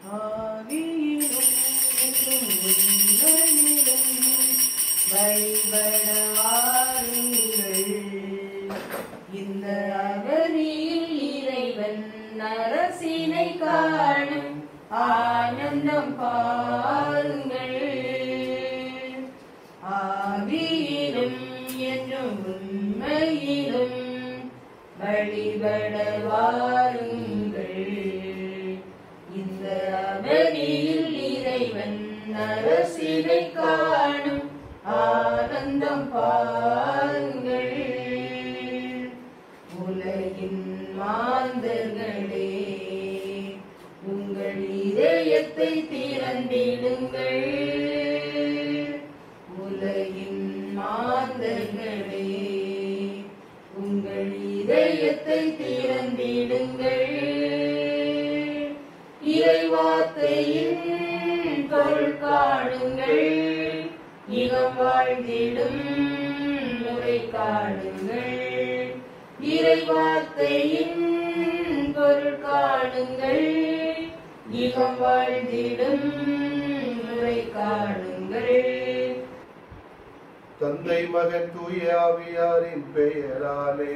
ஆவியிலும் என்றும் உண்மையிலும் வழிபட வாருங்கள் இந்த அவனியில் இறைவன் அரசினை காணும் ஆனந்தம் பாருங்கள் ஆவியிலும் என்றும் உண்மையிலும் வழிபட வாருங்கள் இந்த அவனியில் இறைவன் அரசினை காணும் ஆனந்தம் பாருங்கள் உலகின் மாந்தர்களே உங்கள் இதயத்தை திறந்திடுங்கள் உலகின் மாந்தர்களே உங்கள் இதயத்தை திறந்திடுங்கள் இறைவார்த்தையின் பொருள் காணுங்கள் இகம் வாழ்ந்திடும் முறை காணுங்கள் இறைவார்த்தையின் பொருள் காணுங்கள் இகம் வாழ்ந்திடும் முறை காணுங்கள் தந்தை மகன் தூய ஆவியாரின் பெயராலே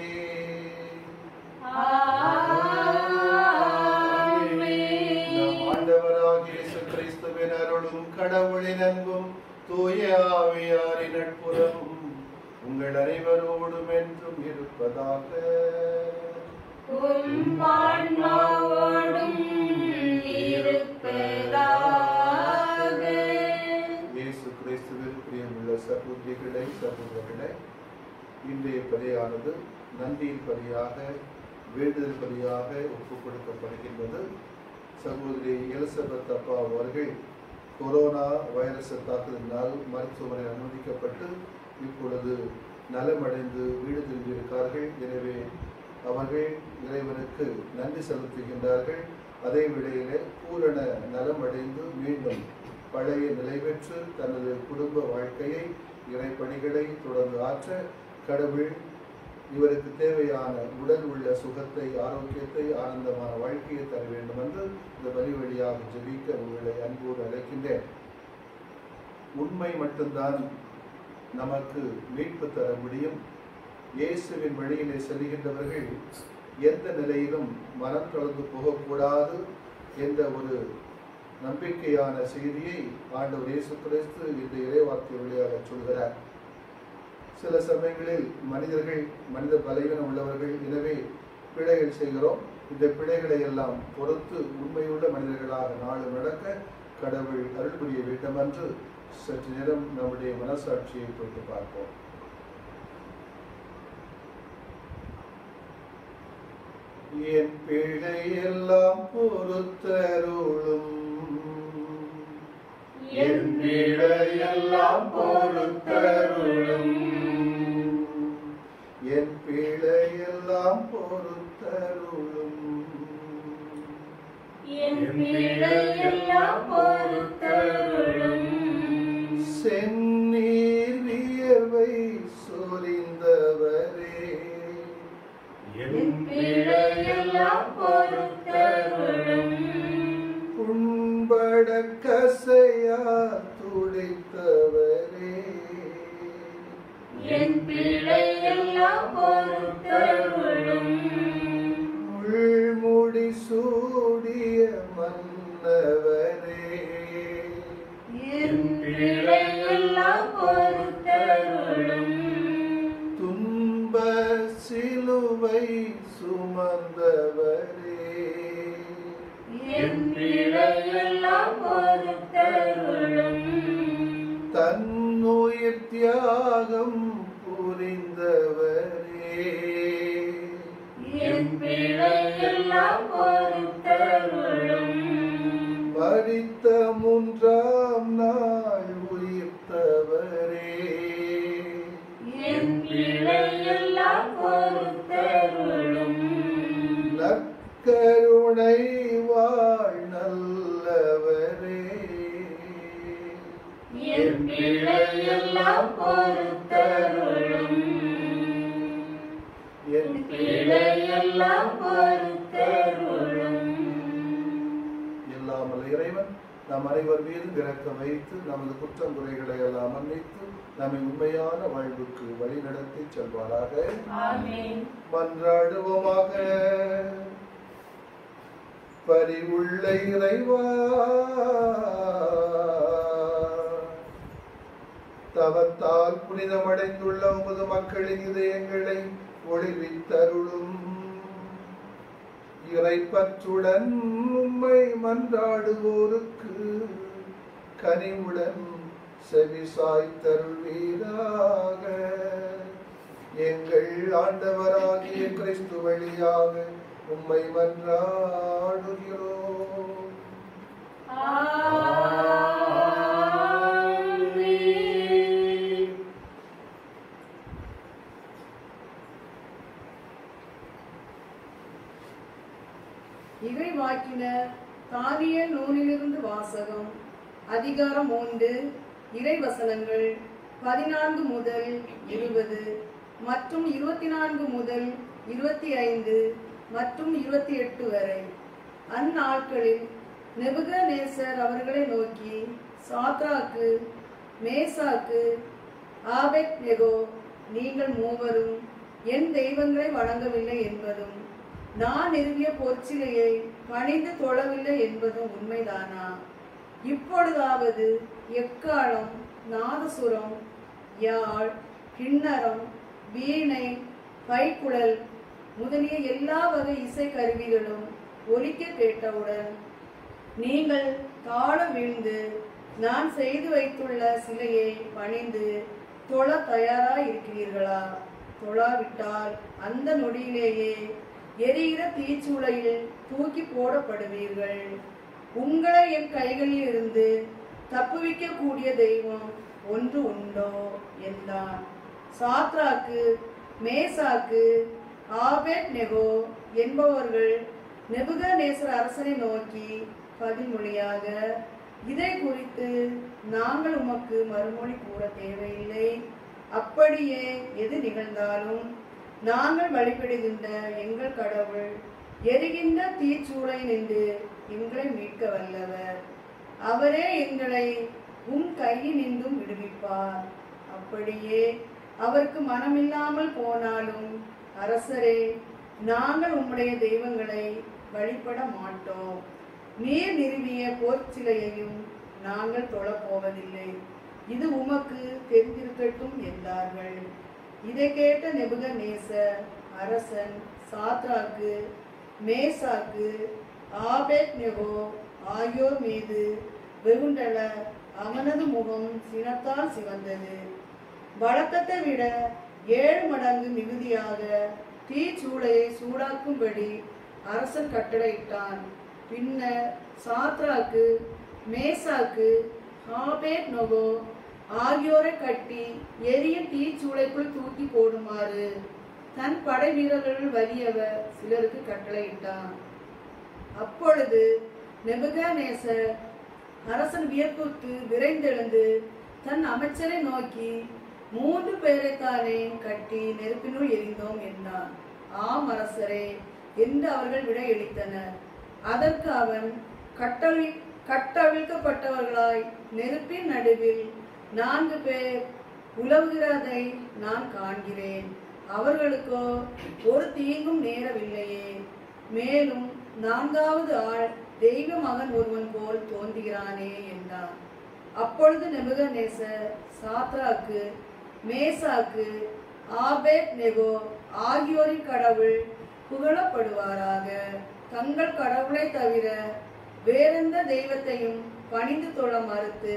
நம் ஆண்டவராகிய இயேசு கிறிஸ்துவின் அருளும் கடவுளின் அன்பும் தூய ஆவியாரின் நட்புறமும் உங்கள் அனைவரோடும் என்றும் இருப்பதாக உம் ஆன்மாவோடும் இருப்பதாக இயேசு கிறிஸ்துவில் பிரியமுள்ள சகோதரிகளே சகோதரர்களே இன்றைய பலியானது நன்றியின் பலியாக வேண்டுதல் பலியாக ஒப்புக் கொடுக்கப்படுகின்றது சகோதரி எலிசபெத் அப்பா அவர்கள் கொரோனா வைரஸ் தாக்குதலினால் மருத்துவமனை அனுமதிக்கப்பட்டு இப்பொழுது நலமடைந்து வீடு திரும்பியிருக்கார்கள் எனவே அவர்கள் இறைவனுக்கு நன்றி செலுத்துகின்றார்கள் அதே வேளையிலே பூரண நலமடைந்து மீண்டும் பழைய நிலை பெற்று தனது குடும்ப வாழ்க்கையை இறைப்பணிகளை தொடர்ந்து ஆற்ற கடவுள் இவருக்கு தேவையான உடல் உள்ள சுகத்தை ஆரோக்கியத்தை ஆனந்தமான வாழ்க்கையை தர வேண்டும் என்று இந்த பலி வழியாக ஜெபிக்க உங்களை அன்போடு அழைக்கின்றேன் உண்மை மட்டும்தான் நமக்கு மீட்பு தர முடியும் இயேசுவின் வழியிலே செல்கின்றவர்கள் எந்த நிலையிலும் மனம் கலந்து போகக்கூடாது என்ற ஒரு நம்பிக்கையான செய்தியை ஆண்டவர் இயேசு கிறிஸ்து இந்த இறைவார்த்தை வழியாக சொல்கிறார் சில சமயங்களில் மனிதர்கள் மனித பலவீனம் உள்ளவர்கள் எனவே பிழைகள் செய்கிறோம் இந்த பிழைகளை எல்லாம் பொறுத்து உண்மையுள்ள மனிதர்களாக நாடு நடக்க கடவுள் அருள் புரிய வேண்டும் என்று சற்று நேரம் நம்முடைய மனசாட்சியை தொட்டு பார்ப்போம் என் பிழையெல்லாம் பொறுத்தருளும் என் பிழையெல்லாம் பொறுத்தருளும். என் பிழையெல்லாம் பொறுத்தருளும் என் பிழையெல்லாம் பொறுத்தருளும் செந்நீர் வியர்வை சொரிந்தவரே என் பிழையெல்லாம் பொறுத்தருளும் புண்பட கசையா துடைத்தவரே என் பிழையெல்லாம் பொறுத்தருளும் முள்முடி சூடிய மன்னவரே என் பிழையெல்லாம் பொறுத்தருளும் துன்ப சிலுவை சுமந்தவரே என் பிழையெல்லாம் பொறுத்தருளும் தன்னுயிர் தியாகம் புரிந்தவரே என் பிழையெல்லாம் பொறுத்தருளும் மரித்த மூன்றாம் நாள் உயிர்த்தவரே என் பிழையெல்லாம் பொறுத்தருளும் நற்கருணை வாழ் நல்லவரே என் பிழையெல்லாம் பொறுத்தருளும் என் பிழையெல்லாம் பொறுத்தருளும் எல்லா இறைவன் நம் அனைவர் மீதும் இறக்க வைத்து நமது குற்றம் குறைகளை எல்லாம் மன்னித்து நம்மை உண்மையான வாழ்வுக்கு வழி நடத்தி செல்வாராக ஆமென் மன்றாடுவோமாக பரிவுள்ள இறைவா தவத்தால் புனிதமடைந்துள்ள உமது மக்களின் இதயங்களை ஒளிவித்தருளும் இறைப்பற்றுடன் உம்மை மன்றாடுவோருக்கு கனிவுடன் செவி சாய்த்தருள்வீராக எங்கள் ஆண்டவராகிய கிறிஸ்து வழியாக உம்மை மன்றாடுகிறோம் ஆமென் இறை வாக்கினர் தானியல் நூலிலிருந்து வாசகம் அதிகாரம் மூன்று இறை வசனங்கள் பதினான்கு முதல் இருபது மற்றும் இருபத்தி நான்கு முதல் இருபத்தி ஐந்து மற்றும் இருபத்தி எட்டு வரை அந்நாட்களில் நெபுகநேசர் அவர்களை நோக்கி சாத்ராக்கு மேசாக்கு ஆபெத் நெகோ நீங்கள் மூவரும் என் தெய்வங்களை வணங்கவில்லை என்பதும் நான் நிறுவிய பொற்சிலையை பணிந்து தொழவில்லை என்பதும் உண்மைதானா இப்பொழுதாவது எக்காலம் நாதசுரம் யாழ் கிண்ணறம் வீணை பைக்குழல் முதலிய எல்லா வகை இசை கருவிகளும் ஒலிக்க கேட்டவுடன் நீங்கள் தாழ வீழ்ந்து நான் செய்து வைத்துள்ள சிலையை பணிந்து தொழ தயாராய் இருக்கிறீர்களா தொழாவிட்டால் அந்த நொடியிலேயே எரிகிற தீச்சூளையில் தூக்கி போடப்படுவீர்கள் உங்களை என் கைகளில் இருந்து தப்புவிக்க கூடிய தெய்வம் ஒன்று உண்டோ என்றான் சாத்ராக்கு மேசாக்கு ஆபேத் நெகோ என்பவர்கள் நெபுகநேசர் அரசனை நோக்கி பதிமொழியாக இதை குறித்து நாங்கள் உமக்கு மறுமொழி கூற தேவையில்லை அப்படியே எது நிகழ்ந்தாலும் நாங்கள் வழிபடுகின்ற எங்கள் கடவுள் எரிகின்ற தீச்சூளை நின்று எங்களை மீட்க வல்லவர் அவரே எங்களை உம் கையினின்றும் விடுவிப்பார் அப்படியே அவருக்கு மனமில்லாமல் போனாலும் அரசரே நாங்கள் உம்முடைய தெய்வங்களை வழிபட மாட்டோம் நீர் நிறுவிய போர்ச்சிலையையும் நாங்கள் தொழப்போவதில்லை இது உமக்கு தெரிந்திருக்கட்டும் என்றார்கள் இதை கேட்ட நெபுகநேசர் அரசன் சாத்ராக்கு மேசாக்கு ஆபேத் நெகோ ஆகியோர் மீது வெகுண்டல அவனது முகம் சினத்தால் சிவந்தது வழக்கத்தை விட ஏழு மடங்கு மிகுதியாக தீச்சூளையை சூடாக்கும்படி அரசன் கட்டளையிட்டான் பின்னர் சாத்ராக்கு மேசாக்கு ஆபேத் நொகோ ஆகியோரை கட்டி எரியும் தீச்சூளைக்குள் தூக்கி போடுமாறு தன் படை வீரர்கள் வலியவர் சிலருக்கு கட்டளையிட்டான் அப்பொழுது நெபுகாநேசர் அரசன் வியப்புக்கு விரைந்தெழுந்து தன் அமைச்சரை நோக்கி மூன்று பேரைத்தானே கட்டி நெருப்பினுள் எரிந்தோம் என்றான் ஆம் அரசரே என்று அவர்கள் விடையளித்தனர் அதற்கு அவன் கட்டளி கட்டவிழ்க்கப்பட்டவர்களாய் நெருப்பின் நடுவில் நான்கு பேர் உலவுகிறதை நான் காண்கிறேன் அவர்களுக்கோ ஒரு தீங்கும் நேரவில்லையே மேலும் நான்காவது ஆள் தெய்வ மகன் ஒருவன் போல் தோன்றுகிறானே என்றான் அப்பொழுது நெபுகநேசர் சாத்ராக்கு மேசாக்கு ஆபேத் நெகோ ஆகியோரின் கடவுள் புகழப்படுவாராக தங்கள் கடவுளை தவிர வேறெந்த தெய்வத்தையும் பணிந்து தொழ மறுத்து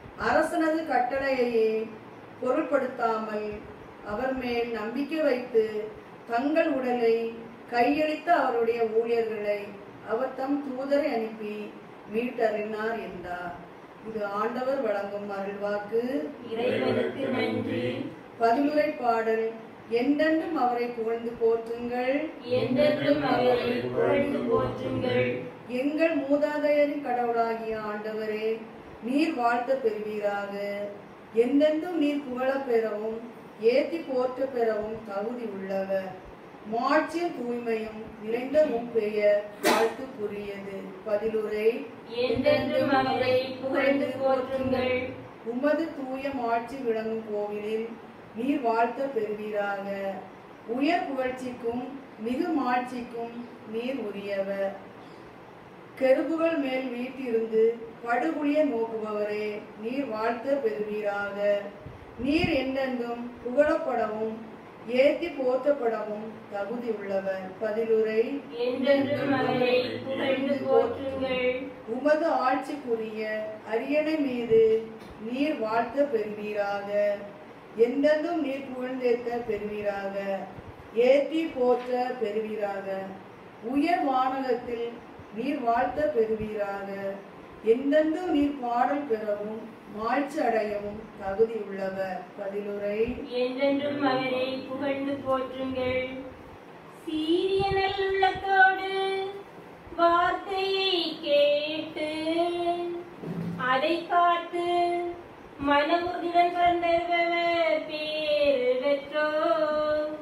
அரசனது கட்டளையையே பொருட்படுத்தாமல் அவர் மேல் நம்பிக்கை வைத்து தங்கள் உடலை கையளித்த அவருடைய ஊழியர்களை அவர் தம் தூதரை அனுப்பி மீட்டறினார் என்றார் இது ஆண்டவர் வழங்கும் அருள்வாக்கு இறைவனுக்கு நன்றி பதிலுரை பாடல் என்றென்றும் அவரை புகழ்ந்து போற்றுங்கள் என்றென்றும் அவரை புகழ்ந்து போற்றுங்கள் எங்கள் மூதாதையரின் கடவுளாகிய ஆண்டவரே நீர் வாழ்த்த பெறுவீராக என்றென்றும் நீர் புகழப் பெறவும் ஏத்தி போற்ற பெறவும் தகுதி உள்ளவர் மாட்சியும் தூய்மையும் நிறைந்த உம் பெயர் வாழ்த்துக்குரியது பதிலுரை என்றென்றும் அவரை புகழ்ந்து போற்றுங்கள் உமது தூய மாட்சி விளங்கும் கோவிலில் நீர் வாழ்த்த பெறுவீராக உயர் புகழ்ச்சிக்கும் மிகு மாட்சிக்கும் நீர் உரியவர் கெருபுகள் மேல் வீட்டிருந்து படுகுழிய நோக்குபவரே நீர் வாழ்த்த பெறுவீராக நீர் என்றென்றும் புகழப்படவும் ஏத்தி போற்றப்படவும் தகுதி உள்ளவர் பதிலுரை என்றென்றும் அவரை புகழ்ந்து போற்றுங்கள் உமது ஆட்சிக்குரிய அரியணை மீது நீர் வாழ்த்த பெறுவீராக எந்தெந்தும் நீர் புகழ்ந்தேற்க பெறுவீராக ஏற்றி போற்ற பெறுவீராக உயர் வானகத்தில் நீர் வாழ்த்த பெறுவீராக எந்தெந்தும் நீர் பாடல் பெறவும் மாய்ச்சி அடையவும் தகுதி உள்ளவர் பதிலுரை என்றென்றும் அவரை புகழ்ந்து போற்றுங்கள் சீரிய நல்லுள்ளத்தோடு வார்த்தையை கேட்டு அதை காத்து மனமுருடன் பிறந்தவர் பேர் பெற்றோர்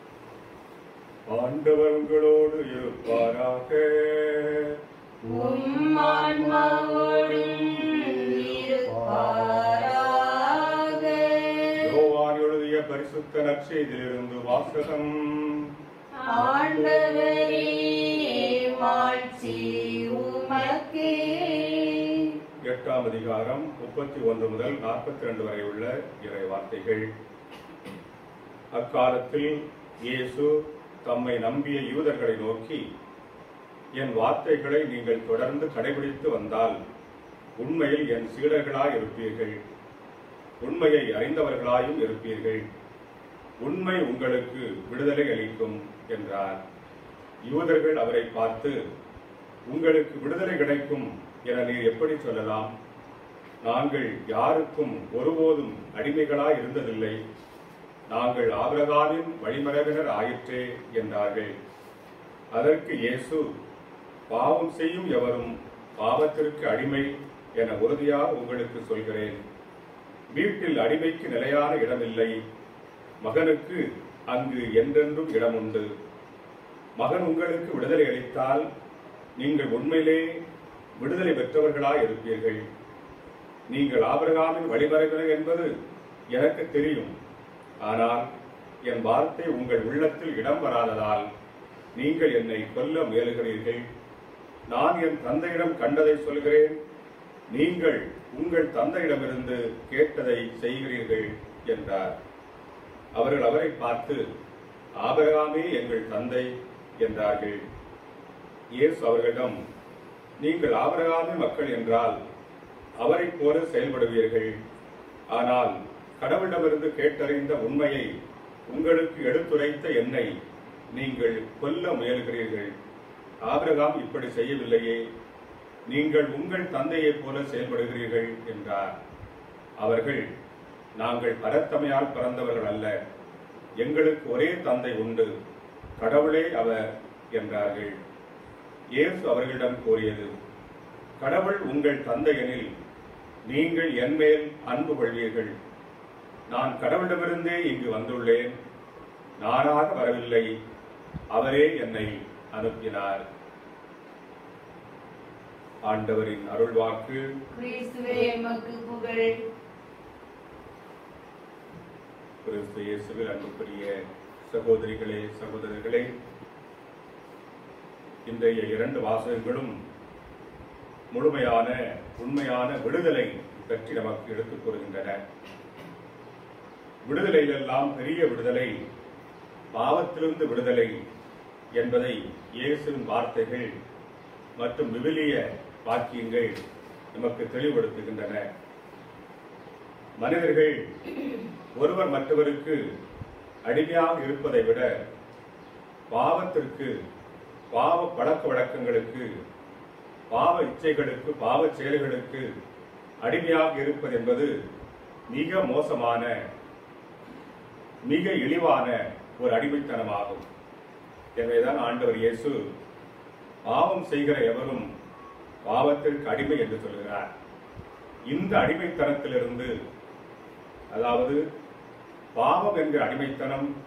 ஆண்டவர் உங்களோடு இருப்பாராக உம் ஆன்மாவோடும் இருப்பாராக. யோவான் எழுதிய பரிசுத்த நற்செய்தியிலிருந்து வாசகம் ஆண்டவரே மாட்சி உமக்கே எட்டாம் அதிகாரம் முப்பத்தி ஒன்று முதல் நாற்பத்தி ரெண்டு வரை உள்ள இறை வார்த்தைகள் அக்காலத்தில் இயேசு தம்மை நம்பிய யூதர்களை நோக்கி என் வார்த்தைகளை நீங்கள் தொடர்ந்து கடைபிடித்து வந்தால் உண்மையில் என் சீடர்களாய் இருப்பீர்கள் உண்மையை அறிந்தவர்களாயும் இருப்பீர்கள் உண்மை உங்களுக்கு விடுதலை அளிக்கும் என்றார் யூதர்கள் அவரை பார்த்து உங்களுக்கு விடுதலை கிடைக்கும் என நீர் எப்படி சொல்லலாம் நாங்கள் யாருக்கும் ஒருபோதும் அடிமைகளாய் இருந்ததில்லை நாங்கள் ஆபிரகாமின் வழிமரபினர் ஆயிற்றே என்றார்கள் அதற்கு இயேசு பாவம் செய்யும் எவரும் பாவத்திற்கு அடிமை என உறுதியாக உங்களுக்கு சொல்கிறேன் வீட்டில் அடிமைக்கு நிலையான இடமில்லை மகனுக்கு அங்கு என்றென்றும் இடம் உண்டு மகன் உங்களுக்கு விடுதலை அளித்தால் நீங்கள் உண்மையிலே விடுதலை பெற்றவர்களாய் இருப்பீர்கள் நீங்கள் ஆபிரகாமின் வழிமறைவினர் என்பது எனக்கு தெரியும் ஆனால் என் வார்த்தை உங்கள் உள்ளத்தில் இடம் வராததால் நீங்கள் என்னை கொல்ல முயலுகிறீர்கள் நான் என் தந்தையிடம் கண்டதை சொல்கிறேன் நீங்கள் உங்கள் தந்தையிடமிருந்து கேட்டதை செய்கிறீர்கள் என்றார் அவர்கள் அவரை பார்த்து ஆபிரகாமே எங்கள் தந்தை என்றார்கள் இயேசு அவர்களிடம் நீங்கள் ஆபிரகாமின் மக்கள் என்றால் அவரைப் போல செயல்படுவீர்கள் ஆனால் கடவுளிடமிருந்து கேட்டறிந்த உண்மையை உங்களுக்கு எடுத்துரைத்த என்னை நீங்கள் கொல்ல முயல்கிறீர்கள் ஆபிரகாம் இப்படி செய்யவில்லையே நீங்கள் உங்கள் தந்தையைப் போல செயல்படுகிறீர்கள் என்றார் அவர்கள் நாங்கள் பரத்தமையால் பிறந்தவர்கள் அல்ல எங்களுக்கு ஒரே தந்தை உண்டு கடவுளே அவர் என்றார்கள் இயேசு அவர்களிடம் கூறியது கடவுள் உங்கள் தந்தையெனில் நீங்கள் என்மேல் அன்பு கொள்வீர்கள் நான் கடவுளிடமிருந்தே இங்கு வந்துள்ளேன் நானாக வரவில்லை அவரே என்னை அனுப்பினார் ஆண்டவரின் அருள்வாக்கு கிறிஸ்துவே எமக்கு புகழ் கிறிஸ்து இயேசுவில் அன்புக்குரிய சகோதரிகளே சகோதரர்களே இன்றைய இரண்டு வாசகங்களும் முழுமையான உண்மையான விடுதலை பற்றி நமக்கு எடுத்துக் கூறுகின்றன விடுதலையிலெல்லாம் பெரிய விடுதலை பாவத்திலிருந்து விடுதலை என்பதை இயேசுவின் வார்த்தைகள் மற்றும் விவிலிய வாக்கியங்கள் நமக்கு தெளிவுபடுத்துகின்றன மனிதர்கள் ஒருவர் மற்றவருக்கு அடிமையாக இருப்பதை விட பாவத்திற்கு பாவ பழக்க வழக்கங்களுக்கு பாவ இச்சைகளுக்கு பாவ செயல்களுக்கு அடிமையாக இருப்பது என்பது மிக மோசமான மிக இழிவான ஒரு அடிமைத்தனமாகும் எனவேதான் ஆண்டவர் இயேசு பாவம் செய்கிற எவரும் பாவத்திற்கு அடிமை என்று சொல்கிறார் இந்த அடிமைத்தனத்திலிருந்து அதாவது பாவம் என்கிற அடிமைத்தனம்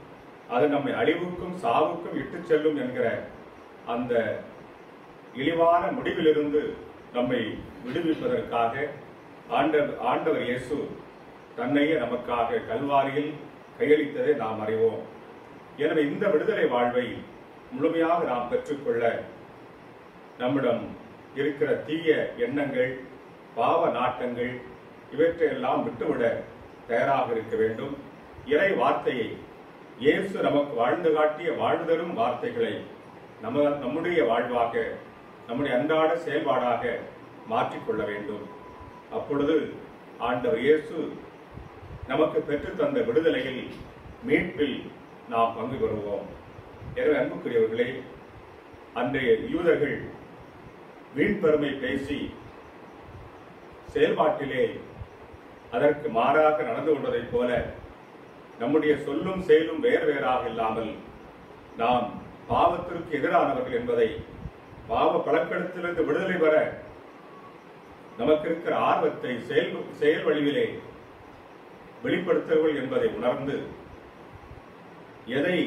அது நம்மை அழிவுக்கும் சாவுக்கும் இட்டுச் செல்லும் என்கிற அந்த இழிவான முடிவிலிருந்து நம்மை விடுவிப்பதற்காக ஆண்டவர் ஆண்டவர் இயேசு தன்னையே நமக்காக கல்வாரியில் கையளித்ததை நாம் அறிவோம் எனவே இந்த விடுதலை வாழ்வை முழுமையாக நாம் பெற்றுக்கொள்ள நம்மிடம் இருக்கிற தீய எண்ணங்கள் பாவ நாட்டங்கள் இவற்றையெல்லாம் விட்டுவிட தயாராக இருக்க வேண்டும் இறை வார்த்தையை இயேசு நமக்கு வாழ்ந்து காட்டிய வாழ்தரும் வார்த்தைகளை நம்ம நம்முடைய வாழ்வாக நம்முடைய அன்றாட செயல்பாடாக மாற்றிக்கொள்ள வேண்டும் அப்பொழுது ஆண்டவர் இயேசு நமக்கு பெற்றுத் தந்த விடுதலையில் மீட்பில் நாம் பங்கு பெறுவோம் எனவே அன்புக்குரியவர்களே அன்றைய யூதர்கள் வீண்பெருமை பேசி செயல்பாட்டிலே அதற்கு மாறாக நடந்து கொண்டதைப் போல நம்முடைய சொல்லும் செயலும் வேறு வேறாக இல்லாமல் நாம் பாவத்திற்கு எதிரானவர்கள் என்பதை பாவ பழக்கத்திலிருந்து விடுதலை பெற நமக்கு இருக்கிற ஆர்வத்தை செயல் செயல் வழிவிலே வெளிப்படுத்துவர்கள் என்பதை உணர்ந்து எதை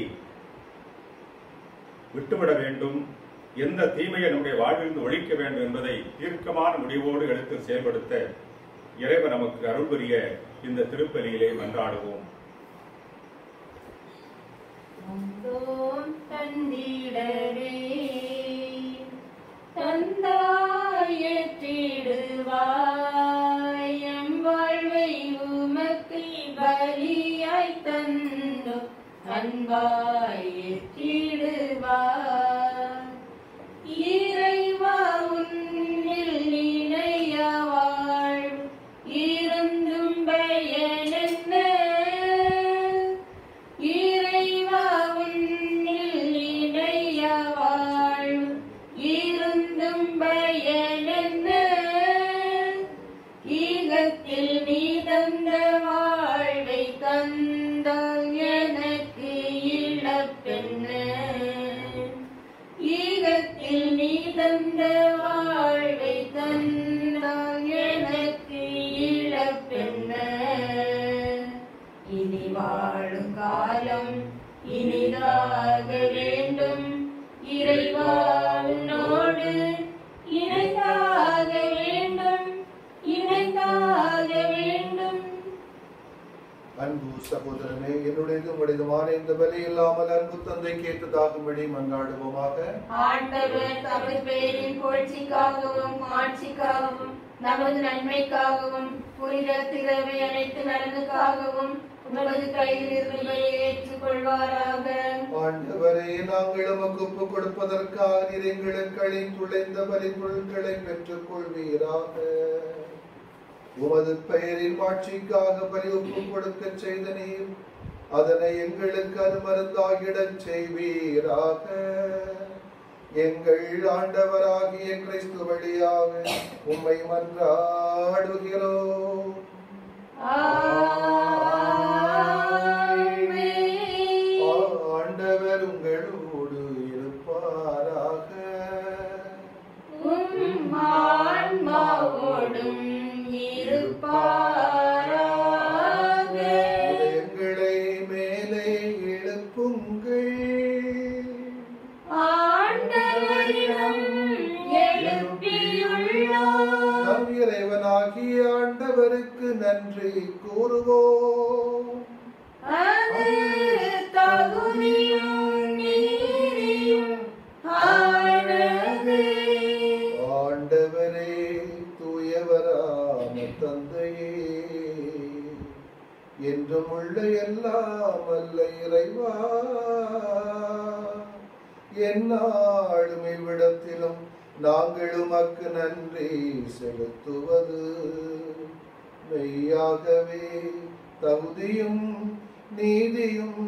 விட்டுவிட வேண்டும் எந்த தீமையை நம்முடைய வாழ்விலிருந்து ஒழிக்க வேண்டும் என்பதை தீர்க்கமான முடிவோடு எடுத்து செயல்படுத்த இறைவன் நமக்கு அருள் புரிய இந்த திருப்பலியிலே மன்றாடுவோம் தந்தோம் தந்திடரே தந்தாயற்றிடுவாய் எம் வாழ்வை உமக்கு பலியாய் தந்தோம் அன்பாய் ஏற்றிடுவாய் இறைவா உன்னில் இணைய வாழ்வு இருந்தும் பயனென்ன இறைவா உன்னில் இணைய வாழ்வு இருந்தும் பயனென்ன ஈகத்தில் நீ தந்த வாழ்வை தந்தால் எனக்கு இழப்பென்ன ஈகத்தில் நீ தந்த வாழ்வை தந்தால் எனக்கு இழப்பென்ன இனி வாழும் காலம் இனிதாக வேண்டும் இறைவா உன்னோடு இணைந்தாக வேண்டும் இணைந்தாக வேண்டும் அன்பு சகோதரனே என்னுடையது உடையதுமான இந்த பலி இல்லாமல் அன்பு தந்தை கேட்டதாகும்படி மன்றாடுவோமாக ஆண்டவர் தமது பேரின் புகழ்ச்சிக்காகவும் ஆட்சிக்காகவும் நமது நன்மைக்காகவும் புனித திறவை அனைத்து நலனுக்காகவும் உமது கையில் இருந்து ஏற்றுக்கொள்வாராக ஆண்டவரே நாங்கள் உமக்கு ஒப்பு கொடுப்பதற்காக நீர் எங்களுக்கு அளித்துள்ள இந்த பலி பொருட்களை பெற்றுக் கொள்வீராக உமது பெயரின் மாட்சிக்காக பலி ஒப்பு கொடுக்க செய்த நீர் அதனை எங்களுக்கு அருமருந்தாகிடச் செய்வீராக எங்கள் ஆண்டவராகிய கிறிஸ்து வழியாக உம்மை மன்றாடுகிறோம் ஆமென். ஆண்டவர் உங்களோடு இருப்பாராக உம் ஆன்மாவோடும் இருப்பாராக எங்களை மேலே எழுப்புங்கள் ஆண்டவரிடம் எழுப்பியுள்ளோம் நம் இறைவனாகிய ஆண்டவருக்கு நன்றி கூறுவோம் அது தகுதியும் நீதியும் ஆனது ஆண்டவரே தூயவரான தந்தையே என்றும் உள்ள எல்லாம் அல்ல இறைவா எந்நாளும் இவ்விடத்திலும் நாங்கள் உமக்கு நன்றி செலுத்துவது மெய்யாகவே தகுதியும் நீதியும்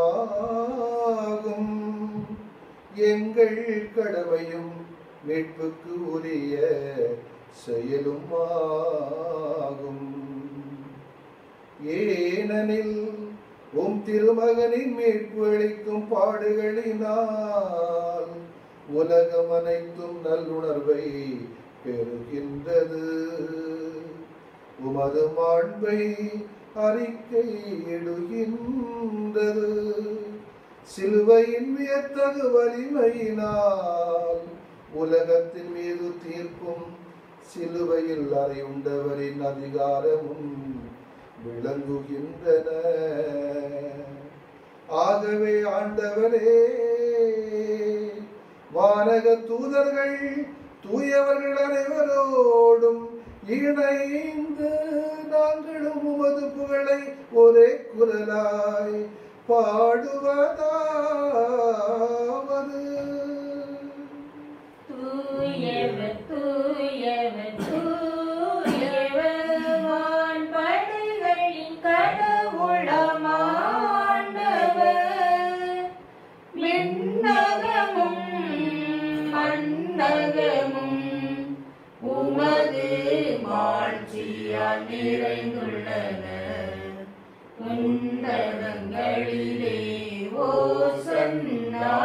ஆகும் எங்கள் கடமையும் மீட்புக்கு உரிய செயலும் ஆகும் ஏனெனில் உம் திருமகனின் மீட்பு அளிக்கும் பாடுகளினால் உலகம் அனைத்தும் நல்லுணர்வை பெறுகின்றது உமது மாண்பை அறிக்கையிடுகின்றது சிலுவையின் வியத்தகு வலிமையினால் உலகத்தின் மீது தீர்ப்பும் சிலுவையில் அறையுண்டவரின் அதிகாரமும் விளங்குகின்றன ஆகவே ஆண்டவரே வானக தூதர்கள் தூயவர்கள் அனைவரோடும் இணைந்து நாங்களும் உமது புகழை ஒரே குரலாய் பாடுவதாவது தூயவர் தூயவர் தூயவர் வான்படைகளின் கடவுளமாண்டவர் விண்ணகமும் மண்ணகமும் உமது மாட்சியால் நிறைந்துள்ளன உன்னதங்களிலே ஓசன்னா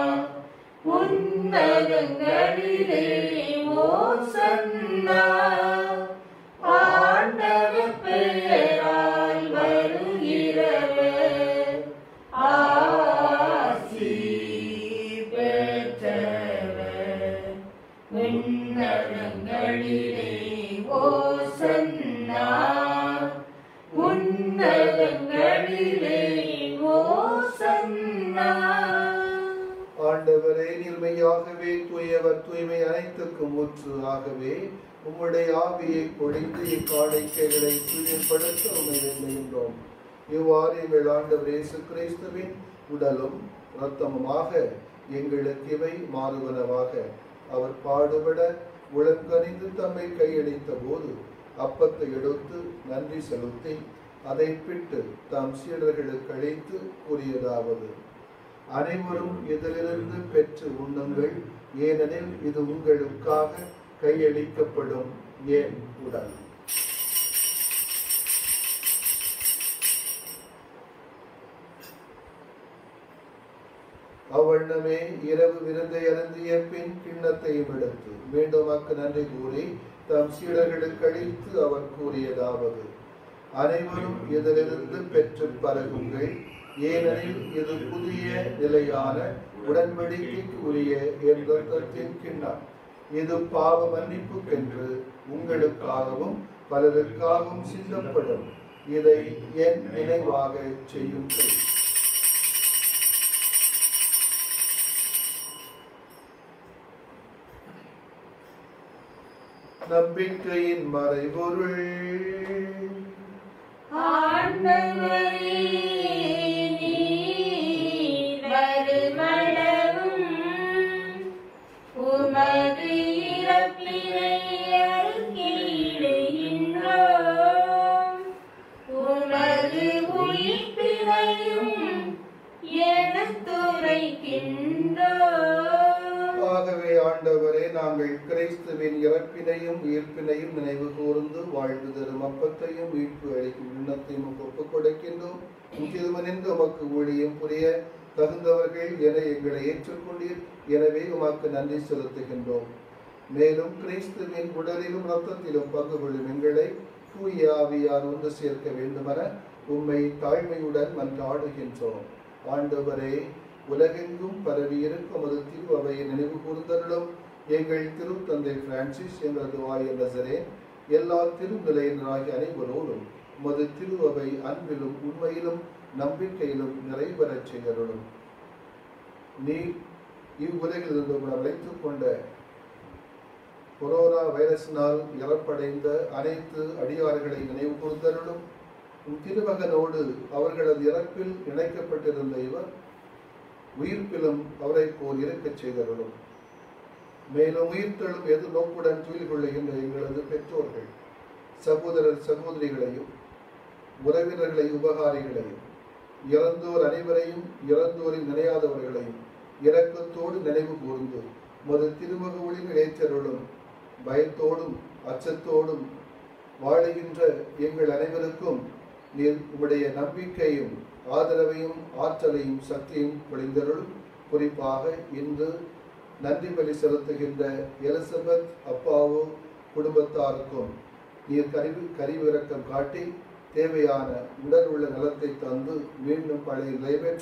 உன்னதங்களிலே ஓசன்னா ஆண்டவர் பெயரால் வருகிறவர் ஆசி பெற்றவர் உன்னதங்களிலே ஓசன்னா உன்னதங்களிலே ஓசன்னா ஆண்டவரே நீர்மையாகவே தூயவர் தூய்மை அனைத்துக்கும் ஊற்று ஆகவே உம்முடைய ஆவியை பொழிந்து இக்காணிக்கைகளை தூய்மைப்படுத்த உண்மை நிர்ணயின்றோம் இவ்வாறு எங்கள் ஆண்டவர் இயேசு கிறிஸ்துவின் உடலும் இரத்தமுமாக எங்களுக்கு இவை மாறுவனவாக அவர் பாடுபட உளங்கனிந்து தம்மை கையளித்த போது அப்பத்தை எடுத்து நன்றி செலுத்தி அதை பிட்டு தம் சீடர்களுக்கு அளித்து கூறியதாவது அனைவரும் இதிலிருந்து பெற்று உண்ணுங்கள் ஏனெனில் இது உங்களுக்காக கையளிக்கப்படும் ஏன் உடல் அவ்வண்ணமே இரவு விருந்தை அருந்திய பின் கிண்ணத்தையும் எடுத்து மீண்டும் அக்கு நன்றி கூறி தம் சீடர்களுக்கு அளித்து அவர் கூறியதாவது அனைவரும் இதிலிருந்து பெற்று பருகுங்கள் ஏனெனில் இது புதிய நிலையான உடன்படிக்கைக்கு உரிய என் ரத்தத்தின் கிண்ணம் இது பாவ மன்னிப்புக்கென்று உங்களுக்காகவும் பலருக்காகவும் சிந்தப்படும் இதை என் நினைவாக செய்யுங்கள் நம்பிக்கையின் மறைபொருள் ஆண்டவரே நீர் வருமளவும் உமது இறப்பினை அறிக்கையிடுகின்றோம் உமது உயிர்ப்பினையும் எடுத்துரைக்கின்றோம் ஆகவே ஆண்டவரே நாங்கள் கிறிஸ்துவின் இறப்பினையும் உயிர்ப்பினையும் நினைவு கூர்ந்து வாழ்வு தரும் அப்பத்தையும் மீட்பு அளிக்கும் எண்ணத்தையும் உமக்கு ஒப்புக் கொடுக்கின்றோம் திருமணிந்து உமக்கு ஊழியம் புரிய தகுந்தவர்கள் என எங்களை ஏற்றுக்கொண்டீர் எனவே உமக்கு நன்றி செலுத்துகின்றோம் மேலும் கிறிஸ்துவின் உடலிலும் இரத்தத்திலும் பங்கு கொள்ளும் எங்களை தூய ஆவியார் ஒன்று சேர்க்க வேண்டுமென உம்மை தாழ்மையுடன் மன்றாடுகின்றோம் ஆண்டவரே உலகெங்கும் பரவி இருக்கும் அது திரு அவையை நினைவு கூர்ந்தருளும் எங்கள் திருத்தந்தை பிரான்சிஸ் எங்களது வாய நசரே எல்லா திருநிலையினராகிய அனைவரோடும் உமது திரு அவை அன்பிலும் உண்மையிலும் நம்பிக்கையிலும் நிறைவேறச் செய்தருளும் நீர் இவ்வுலகில் இருந்து உங்களை அழைத்துக் கொண்ட கொரோனா வைரஸினால் இறப்படைந்த அனைத்து அடியார்களை நினைவு கூர்ந்தருளும் உம் திருமகனோடு அவர்களது இறப்பில் இணைக்கப்பட்டிருந்த இவர் உயிர்ப்பிலும் அவரை போல் இருக்கச் செய்தருளும் மேலும் உயிர்த்தெழும் எது நோக்குடன் துயில் கொள்ளுகின்ற எங்களது பெற்றோர்கள் சகோதரர் சகோதரிகளையும் உறவினர்களை உபகாரிகளையும் இறந்தோர் அனைவரையும் இறந்தோரில் நினையாதவர்களையும் இரக்கத்தோடு நினைவு கூர்ந்து மது திருமக ஒளியில் இளைச்சருளும் பயத்தோடும் அச்சத்தோடும் வாழுகின்ற எங்கள் அனைவருக்கும் நீர் உம்முடைய நம்பிக்கையும் ஆதரவையும் ஆற்றலையும் சக்தியும் பொழிந்தருளும் குறிப்பாக இன்று நன்றி பலி செலுத்துகின்ற எலிசபெத் அப்பாவு குடும்பத்தாருக்கும் நீர் கருவி கரிவிறக்கம் காட்டி தேவையான உடல் உள்ள நலத்தை தந்து மீண்டும் பழைய நிலை பெற்று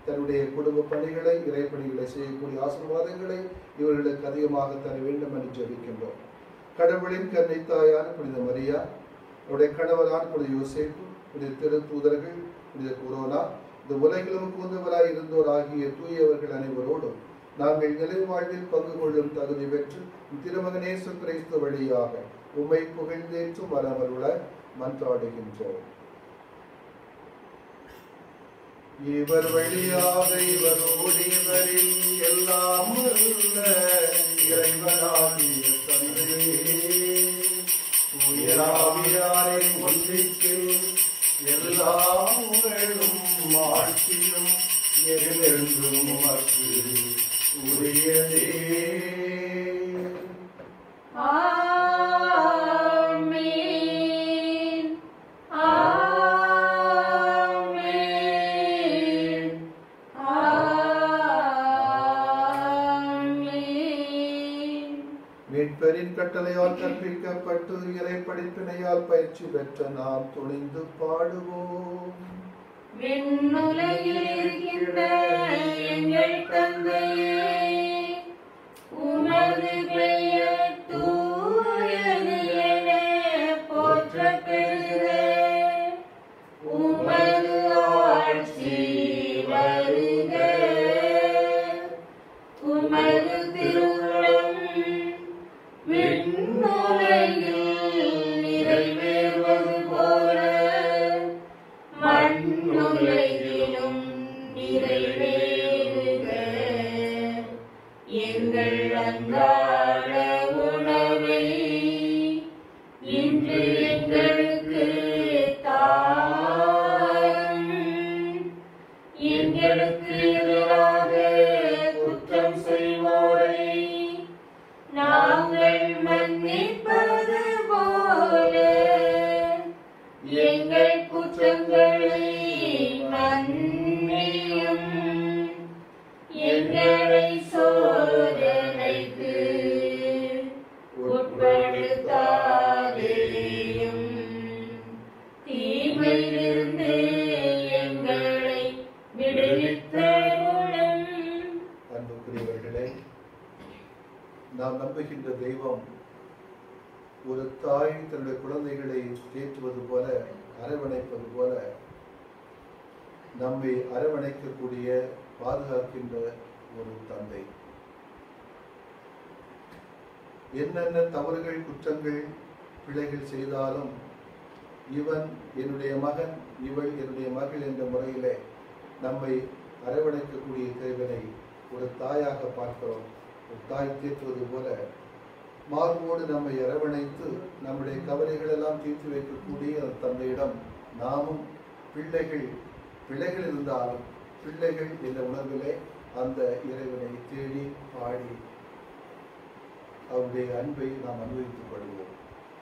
தன்னுடைய குடும்ப பணிகளை இறைப்பணிகளை செய்யக்கூடிய ஆசீர்வாதங்களை இவர்களுக்கு அதிகமாக தர வேண்டும் என்று ஜெபிக்கின்றோம் கடவுளின் கன்னை தாயான புனித மரியா அவருடைய கணவரான புனித யோசேப்பு புனித திரு தூதர்கள் புனித குரோனா இந்த உலகிலும் கூந்தவராய் இருந்தோர் ஆகிய தூயவர்கள் அனைவரோடும் நாங்கள் நிலை வாழ்வில் பங்கு கொள்ளும் தகுதி பெற்று திருமகனேசு கிறிஸ்து வழியாக உம்மை புகழ்ந்தேற்றும் வரமருள மன்றாடுகின்றோம் இவர் வழியாக இவரோடு இவரில் எல்லாம் உள்ள இறைவனாகிய தந்தையே உயராவியாரை ஒன்றிக்கு எல்லா புகழும் ஆட்சியும் எதிரென்றும் உமக்கு உரியதே ஆமென் ஆமென் ஆமென் மீட்பரின் கட்டளையால் கற்பிக்கப்பட்டு இறை படிப்பினையால் பயிற்சி பெற்ற நாம் துணிந்து பாடுவோம் விண்ணுலகில் இருக்கின்ற எங்கள் தந்தையே உமது பெயர் தூயது என போற்றப் பெறுக உமது ஆட்சி வருக உமது திருவுளம் விண்ணுலகில் நிறைவேறுவது போல மண்ணுலகிலும் நிறைவேறுக எங்கள் அன்றாட உணவை இன்று எங்களுக்கு தாரும் எங்களுக்கு எதிராக குற்றம் செய்வோரை நாங்கள் மன்னிப்பது போல எங்கள் குற்றங்களை மன்னியும் எங்களை சோதனைக்கு உட்படுத்தாதேயும் தீமையிலிருந்து எங்களை விடுவித்தருளும் அன்புக்குரியவர்களே நாம் நம்புகின்ற தெய்வம் ஒரு தாய் தன்னுடைய குழந்தைகளை தேற்றுவது போல அரவணைப்பது போல நம்மை அரவணைக்கக்கூடிய பாதுகாக்கின்ற ஒரு தந்தை என்னென்ன தவறுகள் குற்றங்கள் பிழைகள் செய்தாலும் இவன் என்னுடைய மகன் இவள் என்னுடைய மகள் என்ற முறையிலே நம்மை அரவணைக்கக்கூடிய தேவனை ஒரு தாயாக பார்க்கிறோம் ஒரு தாய் தீர்த்துவது போல மார்போடு நம்மை அரவணைத்து நம்முடைய கவலைகள் எல்லாம் தீர்த்து வைக்கக்கூடிய அந்த தந்தையிடம் நாமும் பிள்ளைகள் பிள்ளைகள் இருந்தாலும் பிள்ளைகள் என்ற உணர்விலே அந்த இறைவனை தேடி பாடி அவருடைய அன்பை நாம் அனுபவித்துக் கொள்வோம்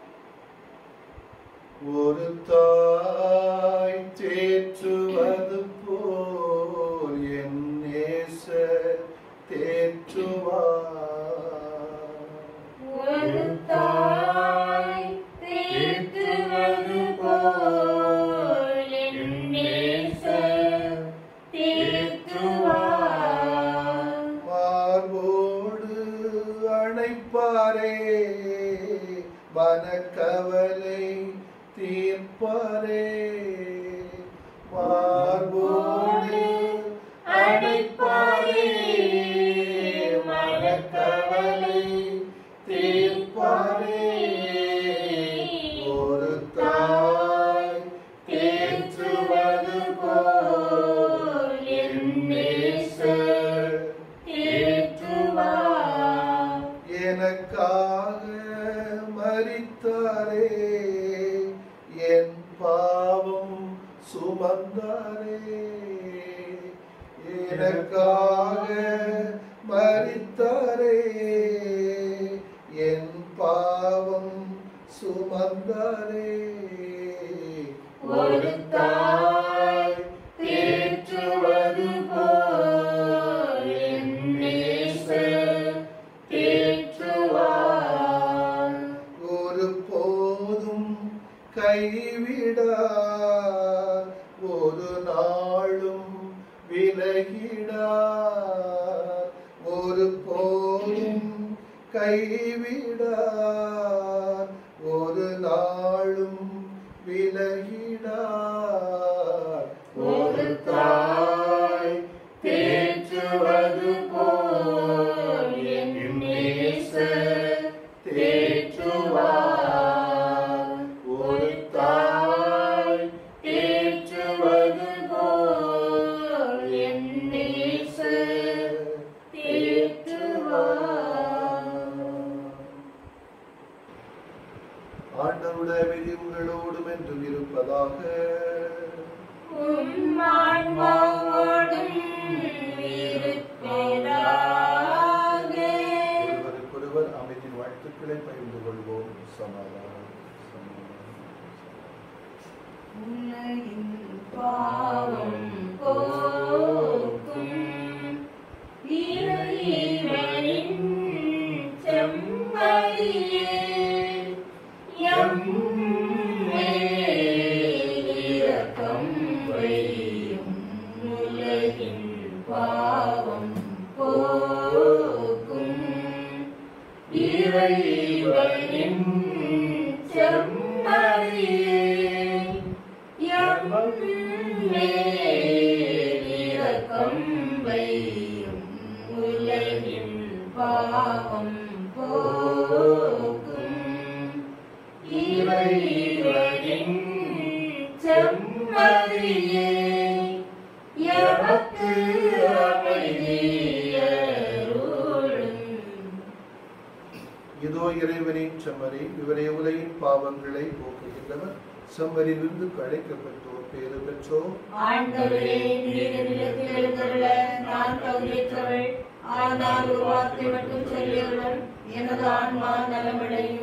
ஒரு தாய் தேற்றுவது போல் என் நேச தேற்றுவார் ஒரு தாய் தேற்றுவது போல் என் நேசர் தேற்றுவார். மார்போடு அணைப்பாரே மனக்கவலை தீர்ப்பாரே மார்போடு அணைப்பாரே மனக்கவலை தீர்ப்பாரே ஒரு தாய் தேற்றுவது போல் என் நேசர் தேற்றுவார். எனக்காக மரித்தாரே என் பாவம் சுமந்தாரே எனக்காக மரித்தாரே என் பாவம் சுமந்தாரே ஒரு தாய் தேற்றுவது போல் என் நேசர் தேற்றுவார். ஒரு போதும் கைவிடார் ஒரு நாளும் விலகி கைவிடார் ஒரு நாளும் விலகிடார் ஒரு தாய் தேற்றுவது போல் என் நேசர் தேற்றுவார் ஒரு தாய் தேற்றுவது போல் என் நேசர் தேற்றுவார் ஆண்டவருடைய விதிவுகளோடும் என்றும் இருப்பதாக உம்மான்மாவோடும் இருப்பதாக ஒருவருக்கொருவர் அமைதியின் வாழ்த்துக்களை பகிர்ந்து கொள்வோம் சமாதானம் சமாதானம். உலகின் பாவம் போக்கும் இறைவனின் செம்மறியே எம் மேல் இரக்கம் வையும் உலகின் பாவம் போக்கும் இறைவனின் செம்மறியே எம் மேல் இரக்கம் வையும் உலகின் பாவம் போக்கும் இறைவனின் செம்மறியே எமக்கு அமைதியருளும் இதோ இறைவனின் செம்மறி இவரே உலகின் பாவங்களை போக்குகின்றவர் செம்மறிலிருந்து கழைக்கப்பட்டோர் பேறு பெற்றோர் ஆண்டவரே நீர் என்னிடத்தில் எழுந்தருள நான் தகுதியற்றவள் ஆனால் ஒரு வார்த்தை மட்டும் சொல்லியுடன் எனது ஆன்மா நலமடையும்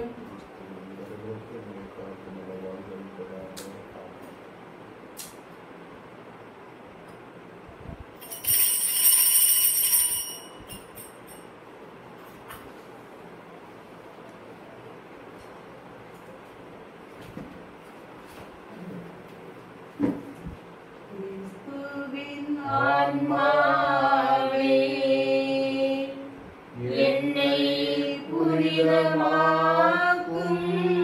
கிறிஸ்துவின் ஆன்மாவே என்னை புனிதமாக்கும்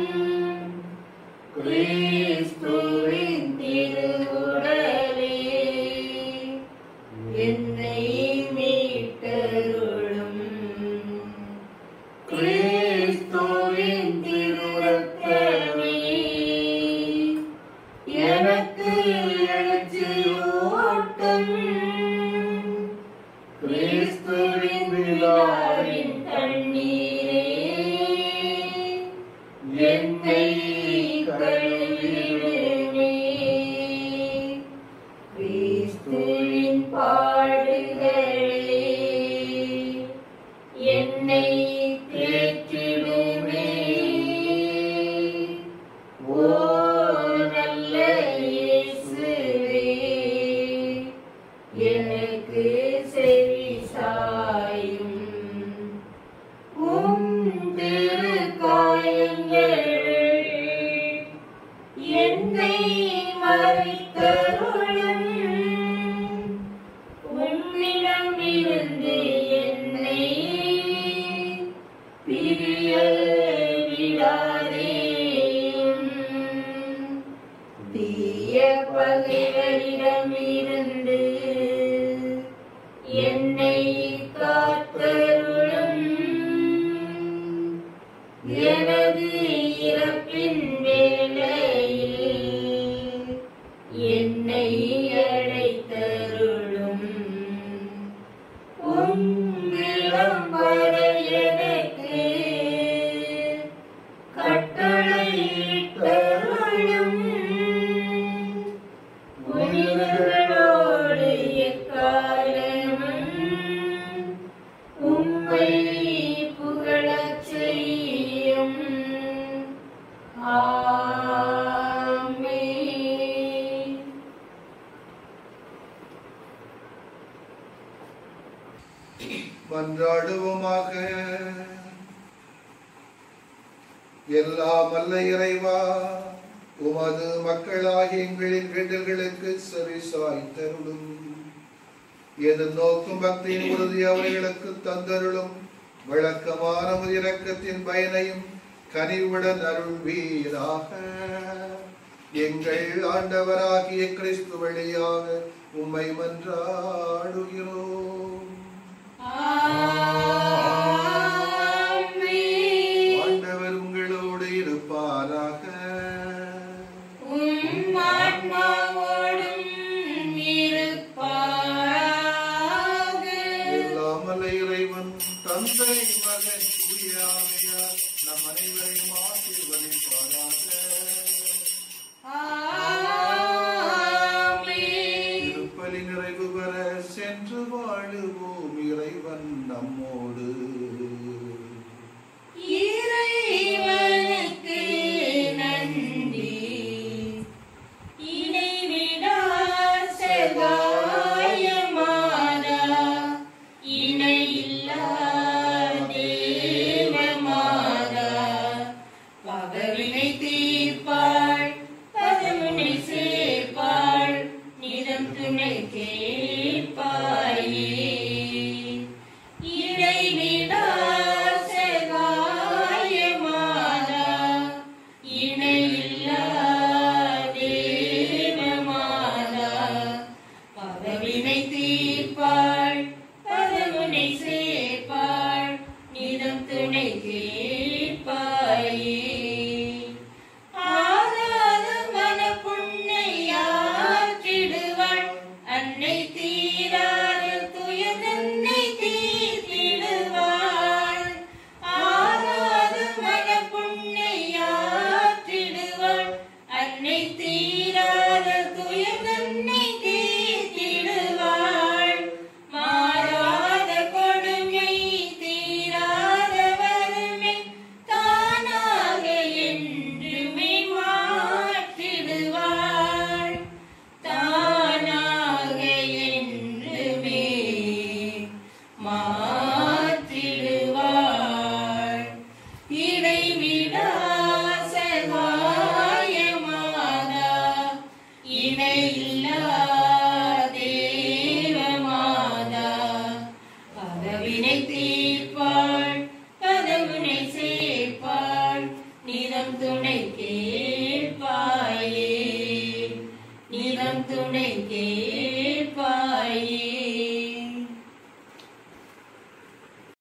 கிறிஸ்துவின் திருவுடலே என்னை மீட்டருளும் கிறிஸ்துவின் திருரத்தமே எனக்கு எழுச்சியூட்டும் கிறிஸ்துவின் விழாவின் தண்ணீரே என்னை கழுவிடுமே கிறிஸ்துவின் பாடுகளே என்னை தேற்றிடுமே ஓ நல்ல இயேசுவே எனக்கு செவி சாயும் உம் திருக்காயங்கள் என்னை மறைத்தருளும் உம்மிடம் இருந்து என்னை பிரிய விடாதேயும் தீய பகைவரிடமிருந்து என்னை காத்தருளும் எனது இறப்பின் வேளையில் என்னை அழைத்தருளும் உம்மிடம் வர எனக்கு கட்டளையிட்டருளும் உயிர்களோடு எக்காலமும் உம்மை புகழச் செய்யும் ஆமென் மன்றாடுவோமாக எல்லாம் வல்ல இறைவா உமது மக்களாகிய எங்களின் வேண்டல்களுக்கு செவி சாய்த்தருளும் எது நோக்கும் பக்தியின் உறுதி அவர்களுக்கு தந்தருளும் விளக்கமான உமது இரக்கத்தின் பயனையும் கனிவுடன் அருள்வீராக எங்கள் ஆண்டவராகிய கிறிஸ்து வழியாக உம்மை மன்றாடுகிறோம் ஆண்டவர் உங்களோடு இருப்பாராக எல்லாமல்ல இறைவன் தந்தை மகன் தூய ஆவியார் நம் அனைவரையும் ஆசீர்வதிப்பாராக திருப்பலி நிறைவு பெற சென்று வாழுவோம் இறைவன் நம்மோடு இறைவனுக்கு நன்றி இடைவிடா செவ்வாயமாதா இணையில்லா தேவமாதா பகவினை தீர்ப்பாள் பதவினை சேர்ப்பாள் நிதம் துணை கேட்பாயே இடைவிடா செவ்வாயமாதா இணையில்லா தேவமாதா பதவினை தீர்ப்பாள் பதவினை சேர்ப்பாள் நிதம் துணை கேட்பாயே ஆராத மனப்புண்ணையாற்றிடுவாள் அன்னை தீராத துயதன்னை தீர்த்திடுவாள் ஆராத மனப்புண்ணையாற்றிடுவாள் அன்னை தீராத துயதன்னை தீர்த்திடுவாள் மாறாத கொடுமை தீராத வறுமை தானாக என்றுமே மாற்றிடுவாள் தானாக என்றுமே மாற்றிடுவாள் இடைவிடா செவ்வாயமாதா இணையில்லா தேவமாதா பதவினை தீர்ப்பாள் பதவினை சேர்ப்பாள் நிதம் துணை கே